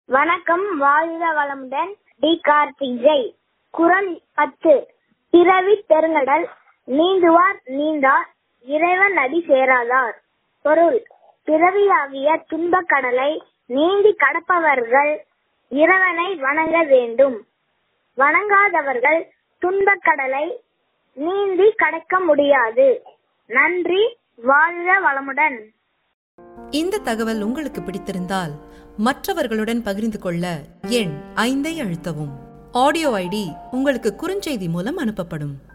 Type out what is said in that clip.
வணக்கம் வாழ்க வளமுடன் டி கார்த்திகை குரல் பத்து பிறவி பெருங்கடல் நீந்துவார் நீந்தார் இறைவன் அடி சேராதார் பொருள் பிறவியாகிய துன்பக் கடலை நீந்தி கடப்பவர்கள் இறைவனை வணங்க வேண்டும் வணங்காதவர்கள் துன்பக் கடலை நீந்தி கடக்க முடியாது நன்றி வாழ்க வளமுடன் இந்த தகவல் உங்களுக்கு பிடித்திருந்தால் மற்றவர்களுடன் பகிர்ந்து கொள்ள எண் ஐந்தை அழுத்தவும் ஆடியோ ஐடி உங்களுக்கு குறுஞ்செய்தி மூலம் அனுப்பப்படும்